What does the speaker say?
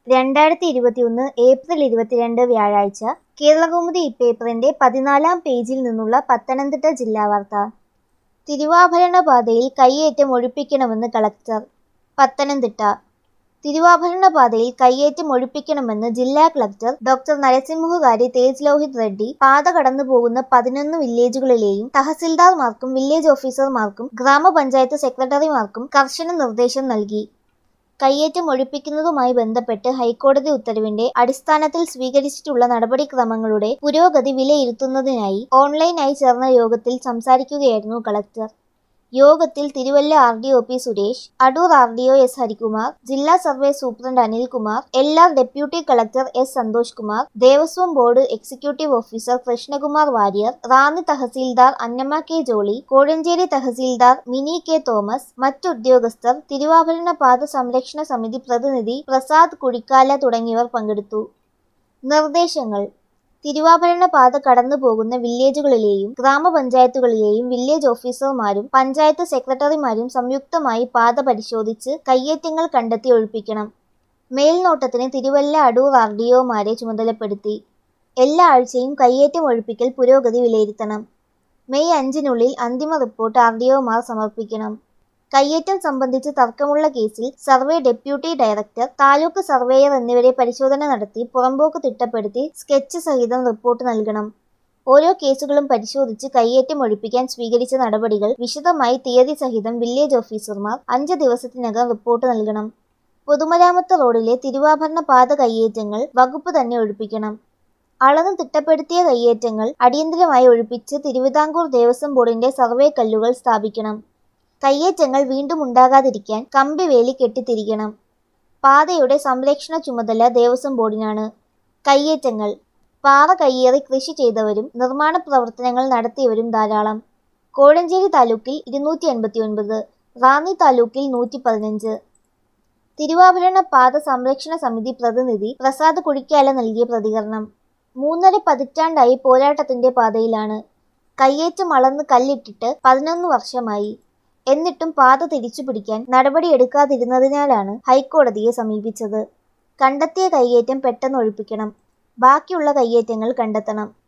രണ്ടായിരത്തി ഇരുപത്തിയൊന്ന് ഏപ്രിൽ ഇരുപത്തിരണ്ട് വ്യാഴാഴ്ച കേരളകൗമുദി ഇപ്പേപ്പറിന്റെ പതിനാലാം പേജിൽ നിന്നുള്ള പത്തനംതിട്ട ജില്ലാ വാർത്ത തിരുവാഭരണ പാതയിൽ കയ്യേറ്റം ഒഴിപ്പിക്കണമെന്ന് കളക്ടർ പത്തനംതിട്ട തിരുവാഭരണ പാതയിൽ കയ്യേറ്റം ഒഴിപ്പിക്കണമെന്ന് ജില്ലാ കളക്ടർ ഡോക്ടർ നരസിംഹുകാരി തേജ് ലോഹിത് റെഡ്ഡി പാത കടന്നു പോകുന്ന പതിനൊന്ന് വില്ലേജുകളിലെയും തഹസിൽദാർമാർക്കും വില്ലേജ് ഓഫീസർമാർക്കും ഗ്രാമപഞ്ചായത്ത് സെക്രട്ടറിമാർക്കും കർശന നിർദ്ദേശം നൽകി കയ്യേറ്റം ഒഴിപ്പിക്കുന്നതുമായി ബന്ധപ്പെട്ട് ഹൈക്കോടതി ഉത്തരവിന്റെ അടിസ്ഥാനത്തിൽ സ്വീകരിച്ചിട്ടുള്ള നടപടിക്രമങ്ങളുടെ പുരോഗതി വിലയിരുത്തുന്നതിനായി ഓൺലൈനായി ചേർന്ന യോഗത്തിൽ സംസാരിക്കുകയായിരുന്നു കളക്ടർ യോഗത്തിൽ Thiruvalla R D O P Suresh Adoor R D O S Harikumar ജില്ലാ survey superintendent Anilkumar L R deputy collector S Santhosh Kumar Devaswom board executive officer Krishnakumar Warrier Ranni tahsildar Annamma K Jolly Kozhencherry tahsildar Mini K Thomas മറ്റുദ്യോഗസ്ഥർ തിരുവാഭരണ പാത സംരക്ഷണ സമിതി പ്രതിനിധി പ്രസാദ് കുഴിക്കാല തുടങ്ങിയവർ പങ്കെടുത്തു നിർദ്ദേശങ്ങൾ തിരുവാഭരണ പാത കടന്നു പോകുന്ന വില്ലേജുകളിലെയും ഗ്രാമപഞ്ചായത്തുകളിലെയും വില്ലേജ് ഓഫീസർമാരും പഞ്ചായത്ത് സെക്രട്ടറിമാരും സംയുക്തമായി പാത പരിശോധിച്ച് കയ്യേറ്റങ്ങൾ കണ്ടെത്തി ഒഴിപ്പിക്കണം മേൽനോട്ടത്തിന് തിരുവല്ല അടൂർ ആർ ഡി ഒമാരെ ചുമതലപ്പെടുത്തി എല്ലാ ആഴ്ചയും കയ്യേറ്റം ഒഴിപ്പിക്കൽ പുരോഗതി വിലയിരുത്തണം മെയ് അഞ്ചിനുള്ളിൽ അന്തിമ റിപ്പോർട്ട് ആർ ഡി ഒമാർ സമർപ്പിക്കണം കയ്യേറ്റം സംബന്ധിച്ച് തർക്കമുള്ള കേസിൽ survey deputy director taluk surveyor എന്നിവരെ പരിശോധന നടത്തി പുറമ്പോക്ക് തിട്ടപ്പെടുത്തി സ്കെച്ച് സഹിതം റിപ്പോർട്ട് നൽകണം ഓരോ കേസുകളും പരിശോധിച്ച് കയ്യേറ്റം ഒഴിപ്പിക്കാൻ സ്വീകരിച്ച നടപടികൾ വിശദമായി തീയതി സഹിതം വില്ലേജ് ഓഫീസർമാർ അഞ്ച് ദിവസത്തിനകം റിപ്പോർട്ട് നൽകണം പൊതുമരാമത്ത് റോഡിലെ തിരുവാഭരണ പാത കയ്യേറ്റങ്ങൾ വകുപ്പ് തന്നെ ഒഴിപ്പിക്കണം അളന്ന് തിട്ടപ്പെടുത്തിയ കയ്യേറ്റങ്ങൾ അടിയന്തരമായി ഒഴിപ്പിച്ച് തിരുവിതാംകൂർ ദേവസ്വം ബോർഡിന്റെ സർവേ കല്ലുകൾ സ്ഥാപിക്കണം കയ്യേറ്റങ്ങൾ വീണ്ടും ഉണ്ടാകാതിരിക്കാൻ കമ്പിവേലി കെട്ടിത്തിരിക്കണം പാതയുടെ സംരക്ഷണ ചുമതല ദേവസ്വം ബോർഡിനാണ് കയ്യേറ്റങ്ങൾ പാറ കയ്യേറി കൃഷി ചെയ്തവരും നിർമ്മാണ പ്രവർത്തനങ്ങൾ നടത്തിയവരും ധാരാളം കോഴഞ്ചേരി താലൂക്കിൽ ഇരുന്നൂറ്റി എൺപത്തി ഒൻപത് റാന്നി താലൂക്കിൽ നൂറ്റി പതിനഞ്ച് തിരുവാഭരണ പാത സംരക്ഷണ സമിതി പ്രതിനിധി പ്രസാദ് കുഴിക്കാല നൽകിയ പ്രതികരണം മൂന്നര പതിറ്റാണ്ടായി പോരാട്ടത്തിന്റെ പാതയിലാണ് കയ്യേറ്റം അളന്ന് കല്ലിട്ടിട്ട് പതിനൊന്ന് വർഷമായി എന്നിട്ടും പാത തിരിച്ചു പിടിക്കാൻ നടപടിയെടുക്കാതിരുന്നതിനാലാണ് ഹൈക്കോടതിയെ സമീപിച്ചത് കണ്ടെത്തിയ കയ്യേറ്റം പെട്ടെന്ന് ഒഴിപ്പിക്കണം ബാക്കിയുള്ള കയ്യേറ്റങ്ങൾ കണ്ടെത്തണം